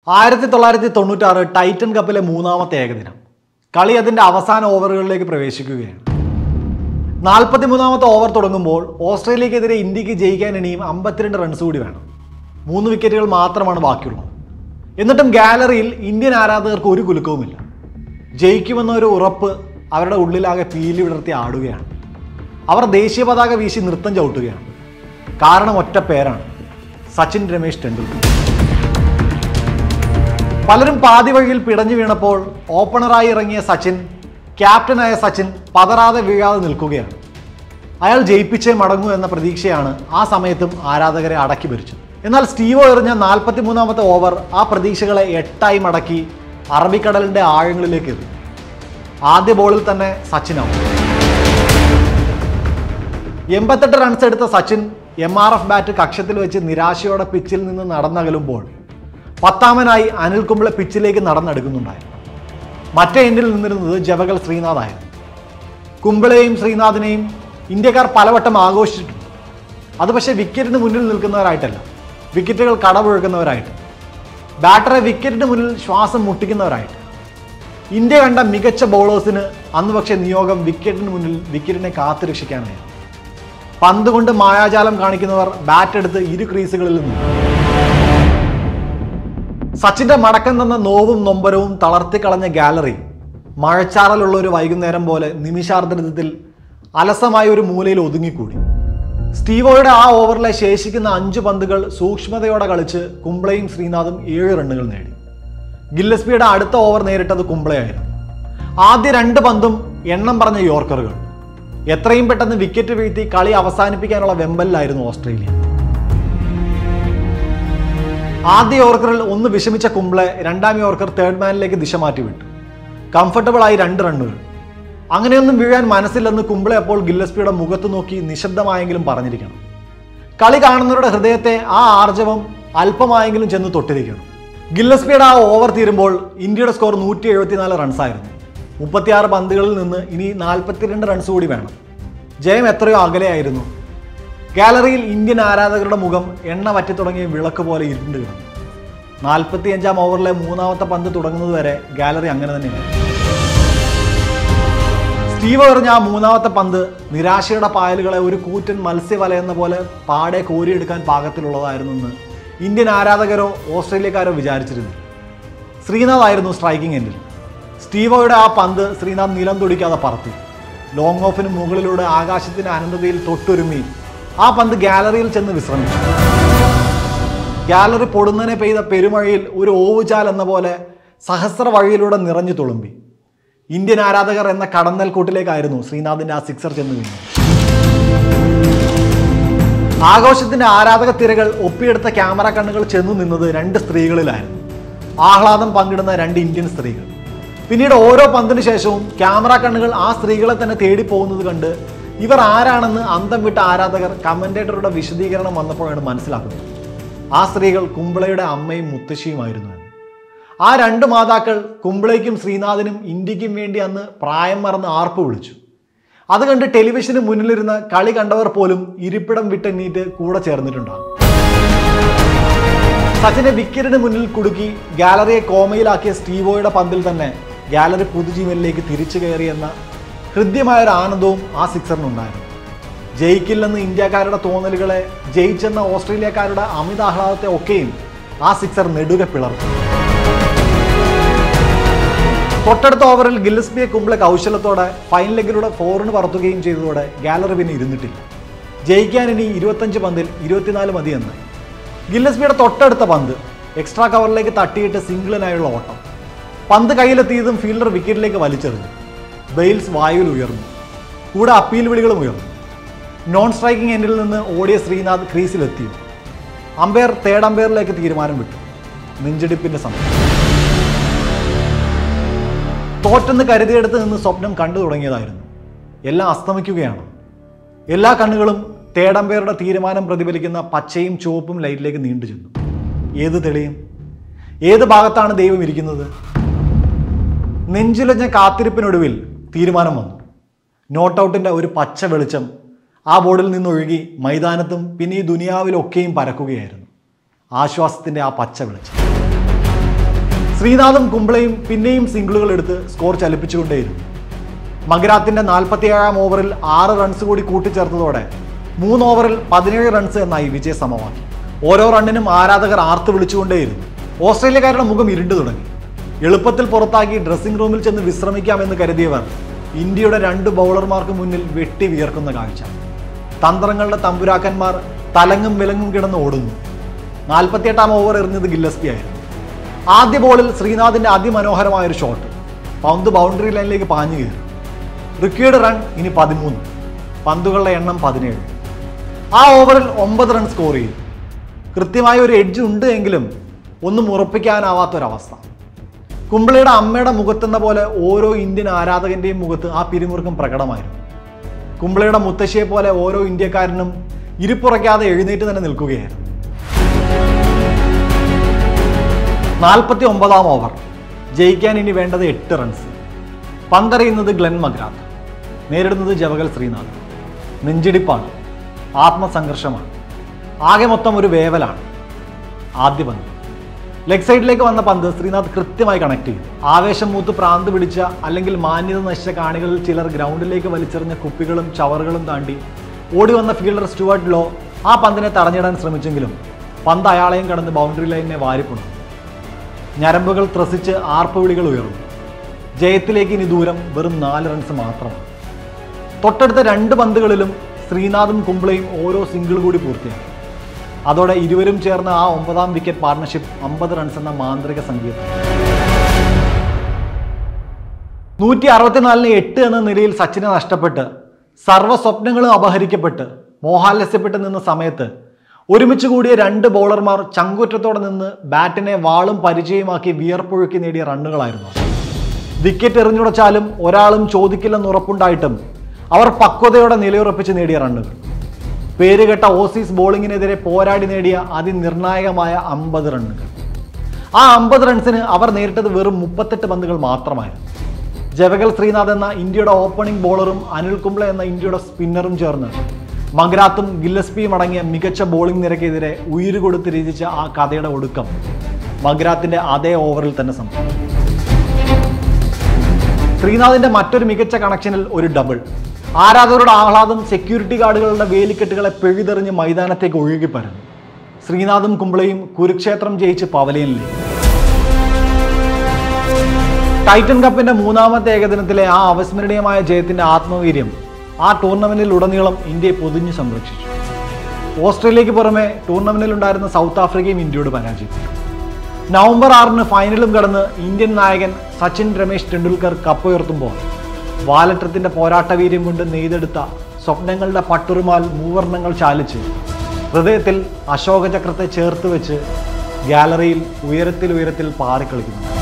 ആയിരത്തി തൊള്ളായിരത്തി തൊണ്ണൂറ്റാറ് ടൈറ്റൻ കപ്പിലെ മൂന്നാമത്തെ ഏകദിനം കളി അതിൻ്റെ അവസാന ഓവറുകളിലേക്ക് പ്രവേശിക്കുകയാണ് നാൽപ്പത്തി മൂന്നാമത്തെ ഓവർ തുടങ്ങുമ്പോൾ ഓസ്ട്രേലിയക്കെതിരെ ഇന്ത്യക്ക് ജയിക്കാൻ ഇനിയും അമ്പത്തിരണ്ട് റൺസ് കൂടി വേണം മൂന്ന് വിക്കറ്റുകൾ മാത്രമാണ് ബാക്കിയുള്ളത് എന്നിട്ടും ഗാലറിയിൽ ഇന്ത്യൻ ആരാധകർക്ക് ഒരു കുലുക്കവുമില്ല ജയിക്കുമെന്നൊരു ഉറപ്പ് അവരുടെ ഉള്ളിലാകെ പീലി വിടർത്തി ആടുകയാണ് അവർ ദേശീയ പതാക വീശി നൃത്തം ചവിട്ടുകയാണ് കാരണം ഒറ്റ പേരാണ് സച്ചിൻ രമേശ് ടെണ്ടുൽക്കർ പലരും പാതി വഴിയിൽ പിടഞ്ഞു വീണപ്പോൾ ഓപ്പണറായി ഇറങ്ങിയ സച്ചിൻ ക്യാപ്റ്റനായ സച്ചിൻ പതറാതെ വീഴാതെ നിൽക്കുകയാണ് അയാൾ ജയിപ്പിച്ചേ മടങ്ങൂ എന്ന പ്രതീക്ഷയാണ് ആ സമയത്തും ആരാധകരെ അടക്കി ഭരിച്ചത് എന്നാൽ സ്റ്റീവോ എറിഞ്ഞ നാൽപ്പത്തി മൂന്നാമത്തെ ഓവർ ആ പ്രതീക്ഷകളെ എട്ടായി മടക്കി അറബിക്കടലിന്റെ ആഴങ്ങളിലേക്ക് എറി ആദ്യ ബോളിൽ തന്നെ സച്ചിൻ ഔട്ട് എൺപത്തെട്ട് റൺസ് എടുത്ത Sachin M R F bat കക്ഷത്തിൽ വെച്ച് നിരാശയോടെ പിച്ചിൽ നിന്ന് നടന്നകലുമ്പോൾ പത്താമനായി അനിൽ കുംബ്ലെ പിച്ചിലേക്ക് നടന്നെടുക്കുന്നുണ്ടായിരുന്നു മറ്റേ എൻഡിൽ നിന്നിരുന്നത് ജവഗൽ ശ്രീനാഥ് ആയിരുന്നു കുംബ്ലെയും ശ്രീനാഥിനെയും ഇന്ത്യക്കാർ പലവട്ടം ആഘോഷിച്ചിട്ടുണ്ട് അത് പക്ഷേ വിക്കറ്റിന് മുന്നിൽ നിൽക്കുന്നവരായിട്ടല്ല വിക്കറ്റുകൾ കടപുഴക്കുന്നവരായിട്ട് ബാറ്ററെ വിക്കറ്റിന് മുന്നിൽ ശ്വാസം മുട്ടിക്കുന്നവരായിട്ട് ഇന്ത്യ കണ്ട മികച്ച ബൗളേഴ്സിന് അന്ന് പക്ഷേ നിയോഗം വിക്കറ്റിന് മുന്നിൽ വിക്കറ്റിനെ കാത്തുരക്ഷിക്കാനായിരുന്നു പന്ത് കൊണ്ട് മായാജാലം കാണിക്കുന്നവർ ബാറ്റ് എടുത്ത് ഇരു ക്രീസുകളിൽ നിന്നു സച്ചിന്റെ മടക്കം തന്ന നോവും നൊമ്പരവും തളർത്തിക്കളഞ്ഞ ഗാലറി മഴച്ചാറലുള്ള ഒരു വൈകുന്നേരം പോലെ നിമിഷാർദ്ധത്തിൽ അലസമായ ഒരു മൂലയിൽ ഒതുങ്ങിക്കൂടി സ്റ്റീവോയുടെ ആ ഓവറിലെ ശേഷിക്കുന്ന അഞ്ച് പന്തുകൾ സൂക്ഷ്മതയോടെ കളിച്ച് കുംബ്ലയും ശ്രീനാഥും ഏഴ് റണ്ണുകൾ നേടി ഗില്ലസ്പിയുടെ അടുത്ത ഓവർ നേരിട്ടത് കുംബ്ലയായിരുന്നു ആദ്യ രണ്ട് പന്തും എണ്ണം പറഞ്ഞ യോർക്കറുകൾ എത്രയും പെട്ടെന്ന് വിക്കറ്റ് വീഴ്ത്തി കളി അവസാനിപ്പിക്കാനുള്ള വെമ്പലിലായിരുന്നു ഓസ്ട്രേലിയ ആദ്യ യോർക്കറിൽ ഒന്ന് വിഷമിച്ച കുംബ്ലെ രണ്ടാം യോർക്കർ തേർഡ് മാനിലേക്ക് ദിശ മാറ്റി വിട്ടു കംഫർട്ടബിൾ ആയി രണ്ട് റണ്ണുകൾ അങ്ങനെയൊന്നും വീഴാൻ മനസ്സില്ലെന്ന് കുംബ്ലെ അപ്പോൾ ഗില്ലസ്പിയുടെ മുഖത്ത് നോക്കി നിശബ്ദമായെങ്കിലും പറഞ്ഞിരിക്കണം കളി കാണുന്നവരുടെ ഹൃദയത്തെ ആ ആർജവം അല്പമായെങ്കിലും ചെന്ന് തൊട്ടിരിക്കണം ഗില്ലസ്പിയുടെ ആ ഓവർ തീരുമ്പോൾ ഇന്ത്യയുടെ സ്കോർ നൂറ്റി എഴുപത്തിനാല് റൺസായിരുന്നു മുപ്പത്തിയാറ് പന്തുകളിൽ നിന്ന് ഇനി നാൽപ്പത്തിരണ്ട് റൺസ് കൂടി വേണം ജയം എത്രയോ അകലെയായിരുന്നു ഗാലറിയിൽ ഇന്ത്യൻ ആരാധകരുടെ മുഖം എണ്ണ വറ്റി തുടങ്ങിയ വിളക്ക് പോലെ ഇരുണ്ട് കിടന്നു നാൽപ്പത്തിയഞ്ചാം ഓവറിലെ മൂന്നാമത്തെ പന്ത് തുടങ്ങുന്നത് വരെ ഗാലറി അങ്ങനെ തന്നെയാണ് സ്റ്റീവ് എറിഞ്ഞ ആ മൂന്നാമത്തെ പന്ത് നിരാശയുടെ പായലുകളെ ഒരു കൂറ്റൻ മത്സ്യവല എന്ന പോലെ പാടെ കോരിയെടുക്കാൻ പാകത്തിലുള്ളതായിരുന്നെന്ന് ഇന്ത്യൻ ആരാധകരോ ഓസ്ട്രേലിയക്കാരോ വിചാരിച്ചിരുന്നു ശ്രീനാഥ് ആയിരുന്നു സ്ട്രൈക്കിംഗ് എൻഡിൽ സ്റ്റീവോയുടെ ആ പന്ത് ശ്രീനാഥ് നിലം തുടിക്കാതെ പറത്തി ലോങ് ഓഫിന് മുകളിലൂടെ ആകാശത്തിന്റെ അനന്തതയിൽ തൊട്ടുരുമ്മി ആ പന്ത് ഗാലറിയിൽ ചെന്ന് വിശ്രമിച്ചു ഗാലറി പൊടുന്നനെ പെയ്ത പെരുമഴയിൽ ഒരു ഓവുചാൽ എന്ന പോലെ സഹസ്ര വഴിയിലൂടെ നിറഞ്ഞു തുളുമ്പി ഇന്ത്യൻ ആരാധകർ എന്ന കടന്നൽ കൂട്ടിലേക്കായിരുന്നു ശ്രീനാഥിന്റെ ആ സിക്സർ ചെന്ന് വീണത് ആഘോഷത്തിന്റെ ആരാധക തിരകൾ ഒപ്പിയെടുത്ത ക്യാമറ കണ്ണുകൾ ചെന്നു നിന്നത് രണ്ട് സ്ത്രീകളിലായിരുന്നു ആഹ്ലാദം പങ്കിടുന്ന രണ്ട് ഇന്ത്യൻ സ്ത്രീകൾ പിന്നീട് ഓരോ പന്തിനു ശേഷവും ക്യാമറ കണ്ണുകൾ ആ സ്ത്രീകളെ തന്നെ തേടി പോകുന്നത് കണ്ട് ഇവർ ആരാണെന്ന് അന്തം വിട്ട ആരാധകർ കമന്റേറ്ററുടെ വിശദീകരണം വന്നപ്പോഴാണ് മനസ്സിലാക്കുന്നത് ആ സ്ത്രീകൾ കുംബളയുടെ അമ്മയും മുത്തശ്ശിയുമായിരുന്നു എന്ന് ആ രണ്ട് മാതാക്കൾ കുംബളയ്ക്കും ശ്രീനാഥിനും ഇന്ത്യക്കും വേണ്ടി അന്ന് പ്രായം മറന്ന് ആർപ്പ് വിളിച്ചു അത് കണ്ട് ടെലിവിഷന് മുന്നിലിരുന്ന കളി കണ്ടവർ പോലും ഇരിപ്പിടം വിട്ടെണ്ണീറ്റ് കൂടെ ചേർന്നിട്ടുണ്ടാകും സച്ചിനെ വിക്കറ്റിന് മുന്നിൽ കുടുക്കി ഗാലറിയെ കോമയിലാക്കിയ സ്റ്റീവോയുടെ പന്തിൽ തന്നെ ഗാലറി പുതുജീവനിലേക്ക് തിരിച്ചു കയറിയെന്ന ഹൃദ്യമായ ഒരു ആനന്ദവും ആ സിക്സറിനുണ്ടായിരുന്നു ജയിക്കില്ലെന്ന് ഇന്ത്യക്കാരുടെ തോന്നലുകളെ ജയിച്ചെന്ന ഓസ്ട്രേലിയക്കാരുടെ അമിതാഹ്ലാദത്തെ ഒക്കെയും ആ സിക്സർ നെടുകെ പിളർന്നു തൊട്ടടുത്ത ഓവറിൽ ഗില്ലസ്ബിയെ കുംബ്ലെ കൗശലത്തോടെ ഫൈൻ ലെഗിലൂടെ ഫോറിന് പറത്തുകയും ചെയ്തതോടെ ഗാലറി പിന്നെ ഇരുന്നിട്ടില്ല ജയിക്കാൻ ഇനി ഇരുപത്തഞ്ച് പന്തിൽ ഇരുപത്തിനാല് മതിയെന്നായി ഗില്ലസ്ബിയുടെ തൊട്ടടുത്ത പന്ത് എക്സ്ട്രാ കവറിലേക്ക് തട്ടിയിട്ട് സിംഗിളിനായുള്ള ഓട്ടം പന്ത് കയ്യിലെത്തിയതും ഫീൽഡർ വിക്കറ്റിലേക്ക് വലിച്ചെറിഞ്ഞു ബെയിൽസ് വായുവിൽ ഉയർന്നു കൂടെ അപ്പീൽ വിളികളും ഉയർന്നു നോൺ സ്ട്രൈക്കിംഗ് എൻഡിൽ നിന്ന് ഓടിയ ശ്രീനാഥ് ക്രീസിലെത്തി അമ്പയർ തേർഡ് അമ്പയറിലേക്ക് തീരുമാനം വിട്ടു നെഞ്ചെടുപ്പിന്റെ സമയം തോറ്റെന്ന് കരുതിയെടുത്ത് നിന്ന് സ്വപ്നം കണ്ടു തുടങ്ങിയതായിരുന്നു എല്ലാം അസ്തമിക്കുകയാണ് എല്ലാ കണ്ണുകളും തേടമ്പേരുടെ തീരുമാനം പ്രതിഫലിക്കുന്ന പച്ചയും ചുവപ്പും ലൈറ്റിലേക്ക് നീണ്ടു ചെന്നു ഏത് തെളിയും ഏത് ഭാഗത്താണ് ദൈവം ഇരിക്കുന്നത് നെഞ്ചുലഞ്ഞ കാത്തിരിപ്പിനൊടുവിൽ തീരുമാനം വന്നു നോട്ട് ഔട്ടിൻ്റെ ഒരു പച്ച വെളിച്ചം ആ ബോർഡിൽ നിന്നൊഴുകി മൈതാനത്തും പിന്നെ ഈ ദുനിയാവിലൊക്കെയും പരക്കുകയായിരുന്നു ആശ്വാസത്തിൻ്റെ ആ പച്ച വെളിച്ചം ശ്രീനാഥും കുംബ്ലയും പിന്നെയും സിംഗിളുകൾ എടുത്ത് സ്കോർ ചലിപ്പിച്ചുകൊണ്ടേയിരുന്നു മഗ്രാത്തിന്റെ നാൽപ്പത്തിയേഴാം ഓവറിൽ ആറ് റൺസ് കൂടി കൂട്ടിച്ചേർത്തതോടെ മൂന്ന് ഓവറിൽ പതിനേഴ് റൺസ് എന്നായി വിജയ സമമാക്കി ഓരോ റണ്ണിനും ആരാധകർ ആർത്ത് വിളിച്ചുകൊണ്ടേയിരുന്നു ഓസ്ട്രേലിയക്കാരുടെ മുഖം ഇരുണ്ടു തുടങ്ങി എളുപ്പത്തിൽ പുറത്താക്കി ഡ്രസ്സിംഗ് റൂമിൽ ചെന്ന് വിശ്രമിക്കാമെന്ന് കരുതിയവർ ഇന്ത്യയുടെ രണ്ട് ബൗളർമാർക്ക് മുന്നിൽ വെട്ടി വിയർക്കുന്ന കാഴ്ച തന്ത്രങ്ങളുടെ തമ്പുരാക്കന്മാർ തലങ്ങും വിലങ്ങും കിടന്ന് ഓടുന്നു നാൽപ്പത്തിയെട്ടാം ഓവർ എറിഞ്ഞത് ഗില്ലസ്പി ആയിരുന്നു ആദ്യ ബോളിൽ ശ്രീനാഥിന്റെ അതിമനോഹരമായ ഒരു ഷോട്ട് പന്ത് ബൗണ്ടറി ലൈനിലേക്ക് പാഞ്ഞു കയറി റിക്വേർഡ് റൺ ഇനി പതിമൂന്ന് പന്തുകളുടെ എണ്ണം പതിനേഴ് ആ ഓവറിൽ ഒമ്പത് റൺ സ്കോർ ചെയ്തു കൃത്യമായ ഒരു എഡ്ജ് ഉണ്ട് എങ്കിലും ഒന്നും ഉറപ്പിക്കാനാവാത്തൊരവസ്ഥ കുംബ്ലയുടെ അമ്മയുടെ മുഖത്തെന്ന പോലെ ഓരോ ഇന്ത്യൻ ആരാധകന്റെയും മുഖത്ത് ആ പിരിമുറുക്കം പ്രകടമായിരുന്നു കുംബ്ലയുടെ മുത്തശ്ശിയെ പോലെ ഓരോ ഇന്ത്യക്കാരനും ഇരിപ്പുറയ്ക്കാതെ എഴുന്നേറ്റ് തന്നെ നിൽക്കുകയായിരുന്നു നാൽപ്പത്തി ഒമ്പതാം ഓവർ ജയിക്കാൻ ഇനി വേണ്ടത് എട്ട് റൺസ് പന്തറിയുന്നത് ഗ്ലെൻ മഗ്രാത്ത് നേരിടുന്നത് ജവഗൽ ശ്രീനാഥ് നെഞ്ചിടിപ്പാണ് ആത്മസംഘർഷമാണ് ആകെ മൊത്തം ഒരു വേവലാണ് ആദ്യ പന്ത് ലെഗ് സൈഡിലേക്ക് വന്ന പന്ത് ശ്രീനാഥ് കൃത്യമായി കണക്ട് ചെയ്തു ആവേശം മൂത്ത് പ്രാന്ത് പിടിച്ച അല്ലെങ്കിൽ മാന്യത നശിച്ച കാണികളിൽ ചിലർ ഗ്രൗണ്ടിലേക്ക് വലിച്ചെറിഞ്ഞ കുപ്പികളും ചവറുകളും താണ്ടി ഓടി വന്ന ഫീൽഡർ സ്റ്റുവർട്ട് ലോ ആ പന്തിനെ തടഞ്ഞിടാൻ ശ്രമിച്ചെങ്കിലും പന്ത് അയാളെയും കടന്ന് ബൗണ്ടറി ലൈനിനെ വാരിപ്പുണു ഞരമ്പുകൾ ത്രസിച്ച് ആർപ്പുവിളികൾ ഉയർന്നു ജയത്തിലേക്ക് ഇനി ദൂരം വെറും നാല് റൺസ് മാത്രമാണ് തൊട്ടടുത്ത രണ്ട് പന്തുകളിലും ശ്രീനാഥും കുംബ്ലയും ഓരോ സിംഗിൾ കൂടി പൂർത്തിയാക്കി അതോടെ ഇരുവരും ചേർന്ന ആ ഒമ്പതാം വിക്കറ്റ് പാർട്ണർഷിപ്പ് അമ്പത് റൺസ് എന്ന മാന്ത്രിക സംഗീതം നൂറ്റി അറുപത്തിനാലിന് എട്ട് എന്ന നിലയിൽ സച്ചിനെ നഷ്ടപ്പെട്ട് സർവ്വ സ്വപ്നങ്ങളും അപഹരിക്കപ്പെട്ട് മോഹാലസ്യപ്പെട്ട് നിന്ന സമയത്ത് ഒരുമിച്ച് കൂടിയ രണ്ട് ബൗളർമാർ ചങ്കുറ്റത്തോടെ നിന്ന് ബാറ്റിനെ വാളും പരിചയമാക്കി വിയർപ്പൊഴുക്കി നേടിയ റണ്ണുകളായിരുന്നു വിക്കറ്റ് എറിഞ്ഞുടച്ചാലും ഒരാളും ചോദിക്കില്ലെന്ന് ഉറപ്പുണ്ടായിട്ടും അവർ പക്വതയോടെ നിലയുറപ്പിച്ച് നേടിയ റണ്ണുകൾ പേരുകെട്ട ഓസീസ് ബോളിങ്ങിനെതിരെ പോരാടി നേടിയ അതിനിർണായകമായ അമ്പത് റണ്ണുകൾ ആ അമ്പത് റൺസിന് അവർ നേരിട്ടത് വെറും മുപ്പത്തെട്ട് പന്തുകൾ മാത്രമായിരുന്നു ജവഗൽ ശ്രീനാഥ് എന്ന ഇന്ത്യയുടെ ഓപ്പണിംഗ് ബോളറും അനിൽ കുംബ്ലെ എന്ന ഇന്ത്യയുടെ സ്പിന്നറും ചേർന്ന് മഗ്രാത്തും ഗില്ലസ്പിയും അടങ്ങിയ മികച്ച ബോളിംഗ് നിരക്കെതിരെ ഉയിര് കൊടുത്ത് രചിച്ച ആ കഥയുടെ ഒടുക്കം മഗ്രാത്തിന്റെ അതേ ഓവറിൽ തന്നെ സംഭവിച്ചു ശ്രീനാഥിന്റെ മറ്റൊരു മികച്ച കണക്ഷനിൽ ഒരു ഡബിൾ ആരാധകരുടെ ആഹ്ലാദം സെക്യൂരിറ്റി ഗാർഡുകളുടെ വേലിക്കെട്ടുകളെ പിഴുതെറിഞ്ഞ് മൈതാനത്തേക്ക് ഒഴുകി പരന്നു ശ്രീനാഥും കുംബ്ലയും കുരുക്ഷേത്രം ജയിച്ച് പവലിയനിലേക്ക് ടൈറ്റൻ കപ്പിന്റെ മൂന്നാമത്തെ ഏകദിനത്തിലെ ആ അവിസ്മരണീയമായ ജയത്തിന്റെ ആത്മവീര്യം ആ ടൂർണമെന്റിൽ ഉടനീളം ഇന്ത്യയെ പൊതിഞ്ഞു സംരക്ഷിച്ചു ഓസ്ട്രേലിയക്ക് പുറമെ ടൂർണമെന്റിൽ ഉണ്ടായിരുന്ന സൗത്ത് ആഫ്രിക്കയും ഇന്ത്യയോട് പരാജയപ്പെട്ടു നവംബർ ആറിന് ഫൈനലും കടന്ന് ഇന്ത്യൻ നായകൻ സച്ചിൻ രമേശ് ടെണ്ടുൽക്കർ കപ്പുയർത്തുമ്പോൾ വാലറ്റത്തിന്റെ പോരാട്ടവീര്യം കൊണ്ട് നെയ്തെടുത്ത സ്വപ്നങ്ങളുടെ പട്ടുറുമാൽ മൂവർണ്ണങ്ങൾ ചാലിച്ച് ഹൃദയത്തിൽ അശോകചക്രത്തെ ചേർത്ത് വെച്ച് ഗാലറിയിൽ ഉയരത്തിൽ ഉയരത്തിൽ പാറിക്കളിക്കുന്നു